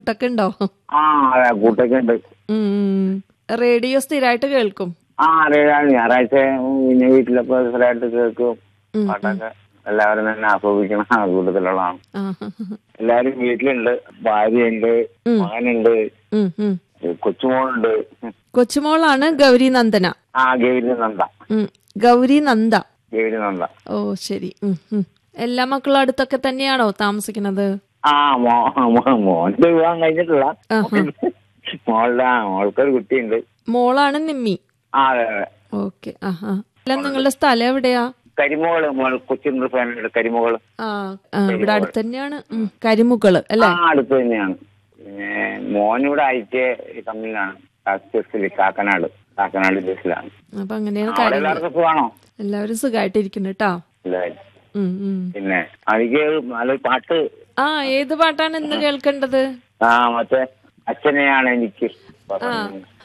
ഒക്കെ ഉണ്ടോ ആ അതെ കൂട്ടൊക്കെ ഉണ്ട് ഉം. റേഡിയോ സ്ഥിരമായിട്ട് കേൾക്കും ആ അറിയാം ഞായറാഴ്ച പിന്നെ വീട്ടിലൊക്കെ സ്ഥിരമായിട്ട് കേൾക്കും ഉം, പാട്ടൊക്കെ എല്ലാവരും തന്നെ ആസ്വദിക്കണ കൂട്ടത്തിലുള്ളതാണ് ആ, എല്ലാരും വീട്ടിലുണ്ട് ഭാര്യയുണ്ട് ഉം. മകനുണ്ട് ഉം, ഉം. കൊച്ചുമോളുണ്ട് കൊച്ചുമോളാണ് ഗൗരി നന്ദന ആ ഗൗരി നന്ദ ഉം. ഗൗരി നന്ദ ഗൗരി നന്ദ ഓ ശരി ഉം, ഉം. എല്ലാ മക്കളും അടുത്തൊക്കെ തന്നെയാണോ താമസിക്കുന്നത് ആ മോ മോ- മോന്റെ വിവാഹം കഴിഞ്ഞിട്ടില്ല ആഹാ. മോളുടെ ആ മോൾക്കൊരു കുട്ടിയുണ്ട് മോളാണ് നിമ്മി ആ അതെ അതെ ഓക്കെ ആഹാ അല്ല നിങ്ങളുടെ സ്ഥലം എവിടെയാ കരിമോള് മോൾ കൊച്ചിൻ ഫാമിലിയുടെ കരിമോള് ആ ആ, ഇവിടെ അടുത്ത് തന്നെയാണ് ഉം, കരിമുകള് അല്ലേ ആ അടുത്ത് തന്നെയാണ് പിന്നെ മോനിവിടെ ഐ ടി കമ്പനിയിലാണ് ബസ്സിൽ കാക്കനാട് കാക്കനാട് ബസ്സിലാണ് അപ്പൊ അങ്ങനെയാണ് അവിടെ കാര്യങ്ങൾ എല്ലാവർക്കും സുഖമാണോ എല്ലാവരും സുഖമായിട്ടിരിക്കുന്നു കേട്ടോ എല്ലാവരും ഉം, ഉം. പിന്നെ എനിക്ക് നല്ലൊരു പാട്ട് ആ ഏത് പാട്ടാണ് ഇന്ന് കേൾക്കേണ്ടത് ആ മറ്റേ അച്ഛനെയാണ് എനിക്ക് ആ പറഞ്ഞത്.